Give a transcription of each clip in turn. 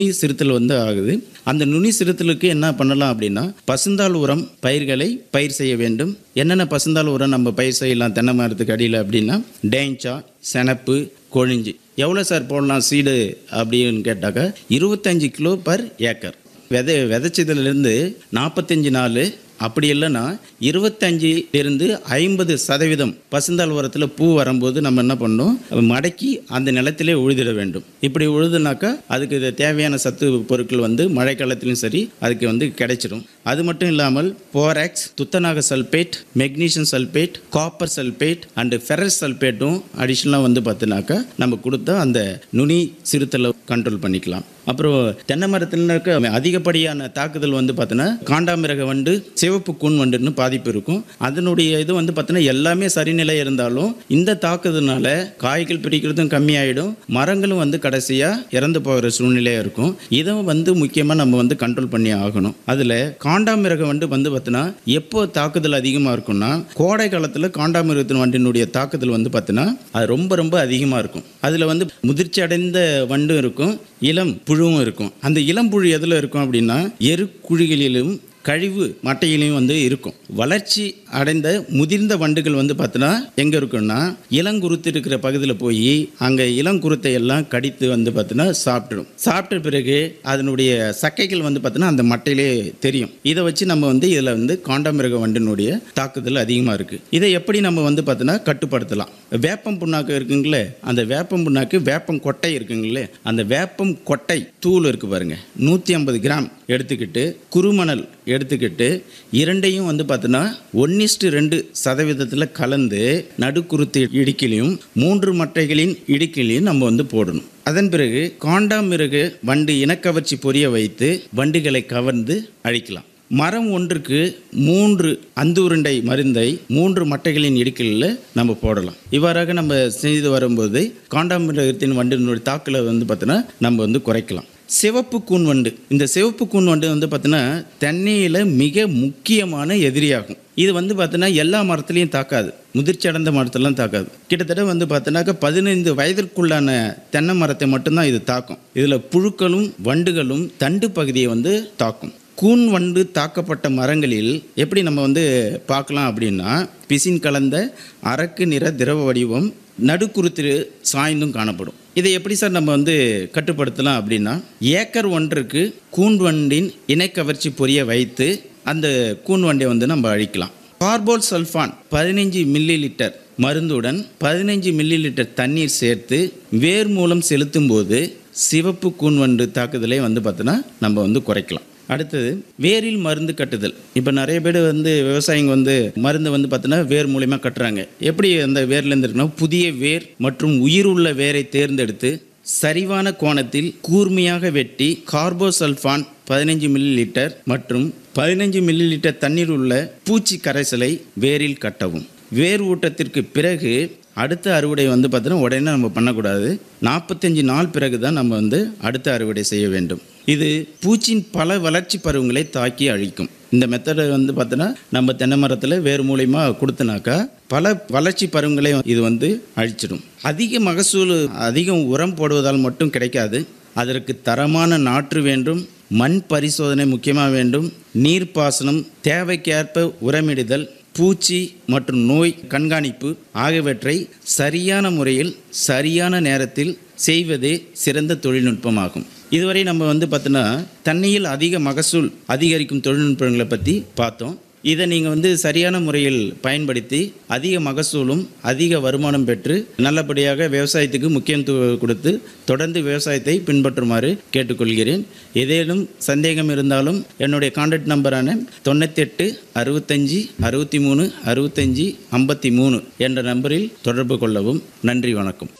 நுனி சிறுத்தல் வந்து ஆகுது அந்த நுனி சிறுத்தலுக்கு என்ன பண்ணலாம் அப்படின்னா பசுந்தாள் உரம் பயிர்களை பயிர் செய்ய வேண்டும் என்னென்ன பசுந்தாள் உரம் நம்ம பயிர் செய்யலாம் தென்னை மரத்துக்கு அடியில் அப்படின்னா டேஞ்சா செனப்பு கொழிஞ்சி எவ்வளோ சார் போடலாம் சீடு அப்படின்னு கேட்டாக்கா இருபத்தஞ்சு கிலோ பர் ஏக்கர் விதை விதைச்சதுலேருந்து நாற்பத்தஞ்சு நாள் அப்படி இல்லைன்னா இருபத்தஞ்சி இருந்து ஐம்பது சதவீதம் பசுந்தாள் உரத்தில் பூ வரும்போது நம்ம என்ன பண்ணணும் மடக்கி அந்த நிலத்திலே உழுதிட வேண்டும் இப்படி உழுதுனாக்கா அதுக்கு இது தேவையான சத்து பொருட்கள் வந்து மழை காலத்திலும் சரி அதுக்கு வந்து கிடைச்சிடும் அது மட்டும் இல்லாமல் போராக்ஸ் துத்தநாக sulphate magnesium sulphate copper sulphate and ferrous சல்பேட்டும் அடிஷ்னலாக வந்து பார்த்தினாக்கா நம்ம கொடுத்தா அந்த நுனி சிறுத்தலை கண்ட்ரோல் பண்ணிக்கலாம் அப்புறம் தென்னை மரத்தில் இருக்க அதிகப்படியான தாக்குதல் வந்து பார்த்தோன்னா காண்டாமிரக வண்டு சிவப்பு கூன் வண்டுன்னு பாதிப்பு இருக்கும் அதனுடைய இது வந்து பார்த்தோன்னா எல்லாமே சரிநிலை இருந்தாலும் இந்த தாக்குதல்னால காய்கள் பிரிக்கிறதும் கம்மியாயிடும் மரங்களும் வந்து கடைசியாக இறந்து போகிற சூழ்நிலையாக இருக்கும் இதை வந்து முக்கியமாக நம்ம வந்து கண்ட்ரோல் பண்ணி ஆகணும் அதில் காண்டாமிரக வண்டு வந்து பார்த்தோன்னா எப்போ தாக்குதல் அதிகமாக இருக்கும்னா கோடை காலத்தில் காண்டாமிருகத்தின் வண்டினுடைய தாக்குதல் வந்து பார்த்தோன்னா அது ரொம்ப ரொம்ப அதிகமாக இருக்கும் அதில் வந்து முதிர்ச்சி அடைந்த வண்டும் இருக்கும் இளம் புழுவும் இருக்கும் அந்த இளம் புழு எதில் இருக்கும் அப்படின்னா எருக்குழிகளிலும் கழிவு மட்டையிலையும் வந்து இருக்கும் வளர்ச்சி அடைந்த முதிர்ந்த வண்டுகள் வந்து பார்த்தோன்னா எங்கே இருக்குன்னா இளங்குருத்து இருக்கிற பகுதியில் போய் அங்கே இளங்குருத்தை எல்லாம் கடித்து வந்து பார்த்தோன்னா சாப்பிட்டுடும் சாப்பிட்ட பிறகு அதனுடைய சக்கைகள் வந்து பார்த்தோன்னா அந்த மட்டையிலே தெரியும் இதை வச்சு நம்ம வந்து இதில் வந்து காண்டாமிருக வண்டினுடைய தாக்குதல் அதிகமாக இருக்குது இதை எப்படி நம்ம வந்து பார்த்தோன்னா கட்டுப்படுத்தலாம் வேப்பம் புண்ணாக்கு இருக்குங்களே அந்த வேப்பம் புண்ணாக்கு வேப்பம் கொட்டை இருக்குங்களே அந்த வேப்பம் கொட்டை தூள் இருக்கு பாருங்க நூற்றி ஐம்பது கிராம் எடுத்துக்கிட்டு குருமணல் எடுத்துக்கிட்டு இரண்டையும் வந்து பார்த்தோன்னா ஒன்னிஸ்டு ரெண்டு சதவீதத்தில் கலந்து நடுக்குருத்து இடுக்கிலையும் மூன்று மட்டைகளின் இடுக்கிலையும் நம்ம வந்து போடணும் அதன் பிறகு காண்டாமிருகு வண்டு இனக்கவர்ச்சி பொரிய வைத்து வண்டுகளை கவர்ந்து அழிக்கலாம் மரம் ஒன்றுக்கு மூன்று அந்துருண்டை மருந்தை மூன்று மட்டைகளின் இடுக்கில் நம்ம போடலாம் இவ்வாறாக நம்ம செய்து வரும்போது காண்டாமிருகத்தின் வண்டினுடைய தாக்கலை வந்து பார்த்தோன்னா நம்ம வந்து குறைக்கலாம் சிவப்பு கூன் வண்டு இந்த சிவப்பு கூன் வண்டு வந்து பார்த்தோன்னா தென்னையில் மிக முக்கியமான எதிரியாகும் இது வந்து பார்த்தோன்னா எல்லா மரத்துலேயும் தாக்காது முதிர்ச்சி அடைந்த மரத்தெல்லாம் தாக்காது கிட்டத்தட்ட வந்து பார்த்தோன்னாக்கா பதினைந்து வயதிற்குள்ளான தென்னை மரத்தை மட்டும்தான் இது தாக்கும் இதில் புழுக்களும் வண்டுகளும் தண்டு பகுதியை வந்து தாக்கும் கூன் வண்டு தாக்கப்பட்ட மரங்களில் எப்படி நம்ம வந்து பார்க்கலாம் அப்படின்னா பிசின் கலந்த அரக்கு நிற திரவ வடிவம் நடுக்குருத்து சாய்ந்தும் காணப்படும் இதை எப்படி சார் நம்ம வந்து கட்டுப்படுத்தலாம் அப்படின்னா ஏக்கர் ஒன்றுக்கு கூன் வண்டின் இணைக்கவர்ச்சி பொரிய வைத்து அந்த கூன் வண்டை வந்து நம்ம அழிக்கலாம் கார்போல் சல்ஃபான் பதினைஞ்சு மில்லி லிட்டர் மருந்துடன் பதினைஞ்சு மில்லி லிட்டர் தண்ணீர் சேர்த்து வேர் மூலம் செலுத்தும் போது சிவப்பு கூன் வண்டு தாக்குதலை வந்து பார்த்தோன்னா நம்ம வந்து குறைக்கலாம் அடுத்தது வேரில் மருந்து கட்டுதல் இப்போ நிறைய பேர் வந்து விவசாயிங்க வந்து மருந்து வந்து பார்த்தோன்னா வேர் மூலிமா கட்டுறாங்க எப்படி அந்த வேர்லேருந்து இருக்குன்னா புதிய வேர் மற்றும் உயிருள்ள வேரை தேர்ந்தெடுத்து சரிவான கோணத்தில் கூர்மையாக வெட்டி கார்போசல்ஃபான் பதினைஞ்சு மில்லி லிட்டர் மற்றும் பதினைஞ்சு மில்லி லிட்டர் தண்ணீர் உள்ள பூச்சி கரைசலை வேரில் கட்டவும் வேர் ஊட்டத்திற்கு பிறகு அடுத்த அறுவடை வந்து பார்த்தோன்னா உடனே நம்ம பண்ணக்கூடாது நாற்பத்தஞ்சு நாள் பிறகு தான் நம்ம வந்து அடுத்த அறுவடை செய்ய வேண்டும் இது பூச்சியின் பல வளர்ச்சி பருவங்களை தாக்கி அழிக்கும் இந்த மெத்தடை வந்து பார்த்தோன்னா நம்ம தென்னை மரத்தில் வேறு மூலியமா கொடுத்தனாக்கா பல வளர்ச்சி பருவங்களை இது வந்து அழிச்சிடும் அதிக மகசூல் அதிகம் உரம் போடுவதால் மட்டும் கிடைக்காது அதற்கு தரமான நாற்று வேண்டும் மண் பரிசோதனை முக்கியமாக வேண்டும் நீர்ப்பாசனம் தேவைக்கேற்ப உரமிடுதல் பூச்சி மற்றும் நோய் கண்காணிப்பு ஆகியவற்றை சரியான முறையில் சரியான நேரத்தில் செய்வதே சிறந்த தொழில்நுட்பமாகும் இதுவரை நம்ம வந்து பார்த்தோன்னா தண்ணியில் அதிக மகசூல் அதிகரிக்கும் தொழில்நுட்பங்களை பற்றி பார்த்தோம் இதை நீங்கள் வந்து சரியான முறையில் பயன்படுத்தி அதிக மகசூலும் அதிக வருமானம் பெற்று நல்லபடியாக விவசாயத்துக்கு முக்கியத்துவம் கொடுத்து தொடர்ந்து விவசாயத்தை பின்பற்றுமாறு கேட்டுக்கொள்கிறேன் ஏதேனும் சந்தேகம் இருந்தாலும் என்னுடைய கான்டாக்ட் நம்பரான தொண்ணூத்தெட்டு அறுபத்தஞ்சி அறுபத்தி மூணு அறுபத்தஞ்சி ஐம்பத்தி மூணு என்ற நம்பரில் தொடர்பு கொள்ளவும் நன்றி வணக்கம்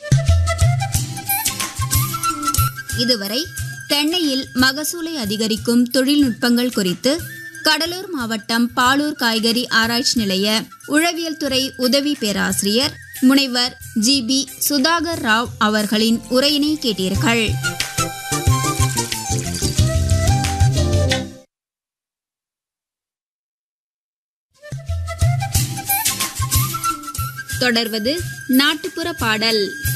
இதுவரை தென்னையில் மகசூலை அதிகரிக்கும் தொழில்நுட்பங்கள் குறித்து கடலூர் மாவட்டம் பாலூர் காய்கறி ஆராய்ச்சி நிலைய உழவியல் துறை உதவி பேராசிரியர் முனைவர் ஜி பி சுதாகர் ராவ் அவர்களின் உரையினை கேட்டீர்கள் தொடர்வது நாட்டுப்புற பாடல்